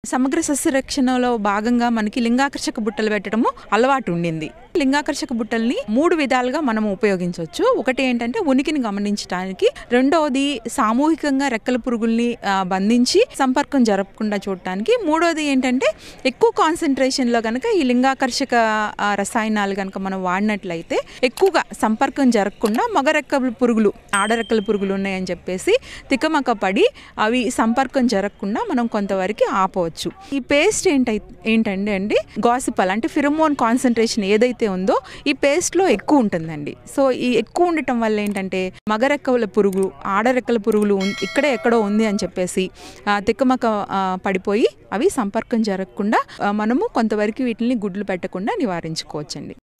సమగ్ర సస్యరక్షణలో భాగంగా మనకి లింగాకర్షక బుట్టలు పెట్టడము అలవాటు ఉండింది లింగాకర్షక బుట్టల్ని మూడు విధాలుగా మనం ఉపయోగించవచ్చు ఒకటి ఏంటంటే ఉనికిని గమనించడానికి రెండవది సామూహికంగా రెక్కల పురుగుల్ని ఆ, బంధించి సంపర్కం జరపకుండా చూడటానికి మూడవది ఏంటంటే ఎక్కువ కాన్సన్ట్రేషన్లో కనుక ఈ లింగాకర్షక ఆ, రసాయనాలు కనుక మనం వాడినట్లయితే ఎక్కువగా సంపర్కం జరగకుండా మగ రెక్కల పురుగులు ఆడరెక్కల పురుగులు ఉన్నాయని చెప్పేసి తికమక పడి అవి సంపర్కం జరగకుండా మనం కొంతవరకు ఆపవచ్చు ఈ పేస్ట్ ఏంటై ఏంటంటే అండి గాసిపల్ అంటే ఫిరమోన్ కాన్సన్ట్రేషన్ ఏదైతే ఉందో ఈ పేస్ట్లో ఎక్కువ ఉంటుందండి సో ఈ ఎక్కువ ఉండటం వల్ల ఏంటంటే మగ రెక్కల పురుగు ఆడరెక్కల పురుగులు ఉన్- ఇక్కడే ఎక్కడో ఉంది అని చెప్పేసి ఆ, తికమక ఆ, పడిపోయి అవి సంపర్కం జరగకుండా ఆ, మనము కొంతవరకు వీటిని గుడ్లు పెట్టకుండా నివారించుకోవచ్చండి